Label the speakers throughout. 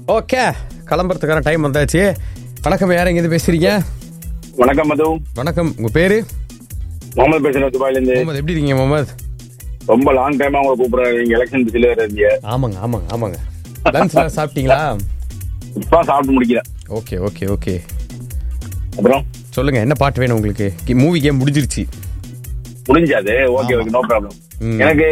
Speaker 1: Okay கிளம்புறதுக்கான time வந்தாச்சு வணக்கம் யார் எங்கேருந்து பேசுறீங்க
Speaker 2: வணக்கம் மது
Speaker 1: வணக்கம் உங்க பேரு
Speaker 2: முகமது பேசுறேன் துபாயில இருந்து
Speaker 1: முகமது எப்படி இருக்கீங்க முகமது
Speaker 2: ரொம்ப லாங் டைமா உங்களை கூப்பிடுறாரு நீங்க எலெக்ஷன் பிஸில இருந்தீங்க
Speaker 1: ஆமாங்க ஆமாங்க ஆமாங்க லஞ்ச்லாம் சாப்பிட்டீங்களா
Speaker 2: இப்ப சாப்பிட்டு முடிக்கிறேன்
Speaker 1: ஓகே ஓகே ஓகே
Speaker 2: அப்புறம்
Speaker 1: சொல்லுங்க என்ன பாட்டு வேணும் உங்களுக்கு மூவி கேம் முடிஞ்சிருச்சு
Speaker 2: முடிஞ்சாது ஓகே ஓகே நோ ப்ராப்ளம்
Speaker 1: ம்.
Speaker 2: எனக்கு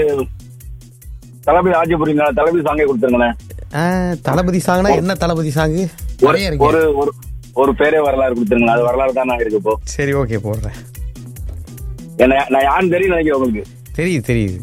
Speaker 2: தளபதி ஆட்சி புரியுங்க தளபதி சாங்கே கொடுத்துருங்களேன்
Speaker 1: ஆ, தளபதி சாங்னா என்ன தளபதி சாங்கு
Speaker 2: ஒரு
Speaker 1: நிறைய இருக்கு
Speaker 2: ஒரு ஒரு ஒரு பேரே வரலாறு கொடுத்துருங்களேன் அது வரலாறு தான் நான் இருக்கு இப்போ
Speaker 1: சரி ஓகே போடுறேன்
Speaker 2: என்ன நான் யாருன்னு தெரியும் நினைக்கிறேன் உங்களுக்கு
Speaker 1: தெரியுது தெரியுது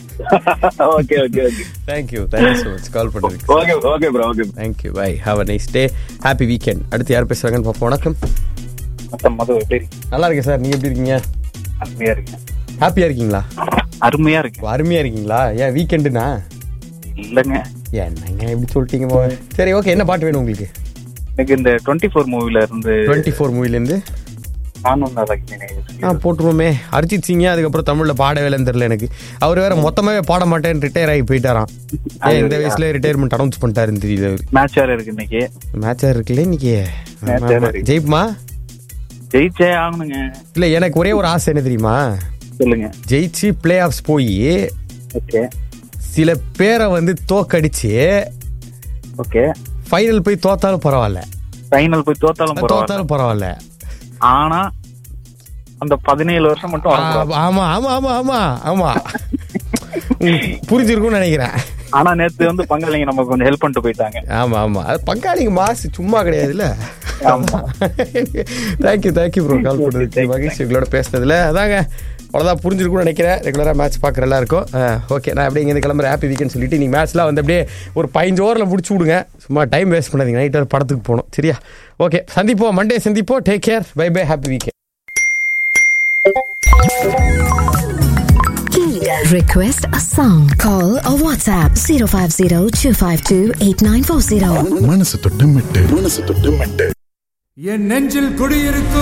Speaker 2: okay okay okay
Speaker 1: thank you thank you so much call பண்ணுறதுக்கு
Speaker 2: okay okay bro okay
Speaker 1: thank you bye have a nice day happy weekend அடுத்து யார் பேசுறாங்கன்னு பார்ப்போம் வணக்கம்
Speaker 3: மொத்தம் மது எப்படி
Speaker 1: நல்லா இருக்கேன் சார் நீங்க எப்படி இருக்கீங்க
Speaker 3: அருமையா இருக்கேன்
Speaker 1: ஹாப்பியா இருக்கீங்களா
Speaker 3: அருமையா இருக்கேன்
Speaker 1: ஓ, அருமையா இருக்கீங்களா ஏன் வீக்கெண்டுனா
Speaker 3: இல்லைங்க
Speaker 1: என்னங்க எப்படி சொல்லிட்டீங்க மோ சரி ஓகே என்ன பாட்டு வேணும் உங்களுக்கு
Speaker 3: எனக்கு இந்த டுவெண்ட்டி ஃபோர் மூவில இருந்து
Speaker 1: டுவெண்ட்டி ஃபோர் மூவிலேருந்து
Speaker 3: நானும் நல்லா
Speaker 1: ஆ போட்டுருவோமே அரிஜித் சிங்க அதுக்கப்புறம் தமிழ்ல பாட வேலைன்னு தெரியல எனக்கு அவர் வேற மொத்தமாவே பாட மாட்டேன்னு ரிட்டையர் ஆகி போயிட்டாராம் ஏன் இந்த வயசுல ரிட்டையர்மெண்ட் அனௌன்ஸ் பண்ணிட்டாருன்னு தெரியுது அவரு
Speaker 3: மேட்ச் வேற இருக்கு இன்னைக்கு
Speaker 1: மேட்சா இருக்குல்ல இன்னைக்கு
Speaker 3: Match வேற இருக்கு.
Speaker 1: ஜெயிப்புமா
Speaker 3: ஜெயிச்சே ஆகணுங்க
Speaker 1: இல்ல எனக்கு ஒரே ஒரு ஆசை என்ன தெரியுமா
Speaker 3: சொல்லுங்க
Speaker 1: ஜெயிச்சு பிளே ஆஃப்ஸ் போய்
Speaker 3: ஓகே
Speaker 1: சில பேரை வந்து தோக்கடிச்சு
Speaker 3: ஓகே
Speaker 1: ஃபைனல் போய் தோத்தாலும் பரவாயில்ல
Speaker 3: ஃபைனல் போய் தோத்தாலும் பரவாயில்ல
Speaker 1: தோத்தாலும் பரவாயில்ல
Speaker 3: ஆனா அந்த பதினேழு வருஷம் மட்டும்
Speaker 1: ஆ,
Speaker 3: வரக்கூடாது.
Speaker 1: ஆமா ஆமா ஆமா ஆமா ஆமா உம், புரிஞ்சிருக்கும்னு நினைக்கிறேன்
Speaker 3: ஆனா நேத்து வந்து பங்காளிங்க நமக்கு கொஞ்சம் ஹெல்ப் பண்ணிட்டு போயிட்டாங்க
Speaker 1: ஆமா ஆமா அது பங்காளிங்க மாசு சும்மா கிடையாதுல்ல
Speaker 3: ஆமா.
Speaker 1: Thank you thank you bro call
Speaker 3: Okay,
Speaker 1: பண்ணுறதுக்கு
Speaker 3: thank you.
Speaker 1: மகிழ்ச்சி உங்களோட பேசுனதுல அதாங்க அவ்வளோதான் புரிஞ்சிருக்கும்னு நினைக்கிறேன் ரெகுலராக மேட்ச் பார்க்குற எல்லாம் இருக்கும் ஓகே நான் அப்படியே இங்கே கிளம்புற ஹாப்பி வீக்கெண்ட் சொல்லிட்டு நீங்கள் மேட்ச்லாம் வந்து அப்படியே ஒரு பதினஞ்சு ஓவரில் முடிச்சு விடுங்க சும்மா டைம் வேஸ்ட் பண்ணாதீங்க நைட் வரை படத்துக்கு போகணும் சரியா ஓகே சந்திப்போம் மண்டே சந்திப்போம் take care bye bye happy weekend
Speaker 4: Request a song. Call or WhatsApp 050 252 8940.
Speaker 5: மனசு தொட்டு மெட்டு மனசு தொட்டு மெட்டு
Speaker 6: என் நெஞ்சில் குடியிருக்கும்